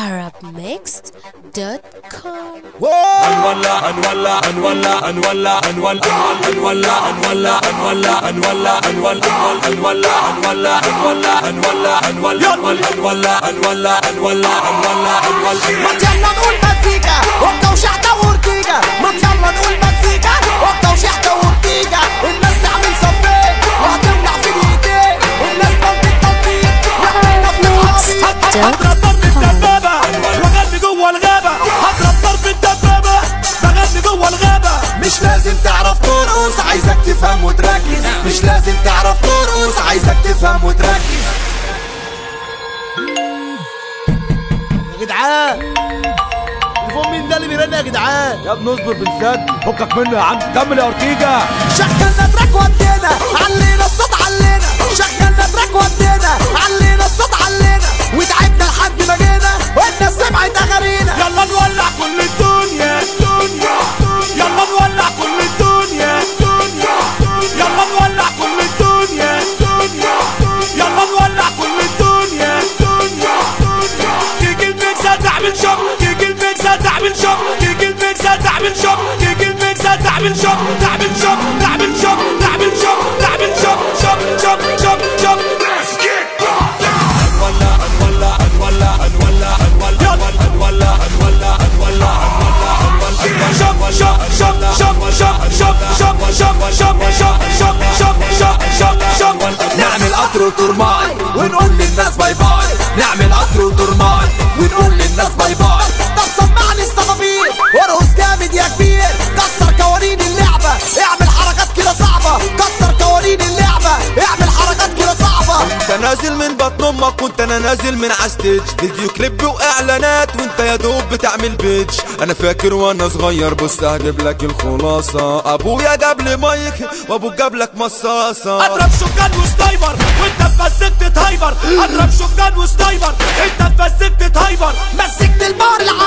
arabmixed.com هنولع هنولع هنولع هنولع هنولع هنولع هنولع هنولع هنولع هنولع هنولع هنولع هنولع هنولع هنولع هنولع هنولع هنولع هنولع ما يلا نقول مزيكا وقتا وشحتة وورتيجا ما يلا نقول مزيكا وقتا وشحتة وورتيجا الناس تعمل صفين وهتولع في دقيقتين الناس تنطيط تنطيط arabmixed.com الدبابة وغني جوه الغابة هضرب ضرب الدبابة بغني جوه الغابة مش لازم تعرف ترقص عايزك تفهم وتركز مش لازم تعرف ترقص عايزك تفهم وتركز يا جدعان تليفون مين ده اللي بيرن يا جدعان يا ابني اصبر بنسد فكك منه يا عم كمل يا اورتيجا شغلنا تراك ودينا علينا الصوت علينا شغلنا تراك ودينا علينا الصوت علينا وتعبنا لحد ما جينا والناس سمعت اغانينا يلا نولع كل الدنيا الدنيا يلا نولع كل الدنيا الدنيا يلا نولع كل الدنيا الدنيا يلا نولع كل الدنيا الدنيا تيجي الميكسة تعمل شوك تيجي الميكسة تعمل شوك تيجي الميكسة تعمل شوك تيجي الميكسة تعمل شوك تعمل شوك تعمل شوك تعمل شوك تعمل شوك شوك شوك شوك شوك هنولع هنولع هنولع هنولع هنولع هنولع هنولع هنولع هنولع شوك شوك شوك شوك شوك شوك شوك شوك شوك شوك شوك شوك شوك شوك شوك نعمل قطر وترماي ونقول للناس باي باي نعمل قطر وترماي ونقول للناس باي باي طب سمعني الصفافير وارقص جامد يا كبير كسر قوانين اللعبة اعمل حركات كده صعبة كسر قوانين اللعبة اعمل حركات كده صعبة انت نازل من بطن امك وانت انا نازل من عستيج فيديو كليب واعلانات وانت يا دوب بتعمل بيج انا فاكر وانا صغير بص هجيب لك الخلاصه ابويا جاب لي مايك وابوك جاب لك مصاصه اضرب شوكان وسنايبر وانت مفزكت هايبر اضرب شوكان وسنايبر انت مفزكت هايبر مسكت البار العالي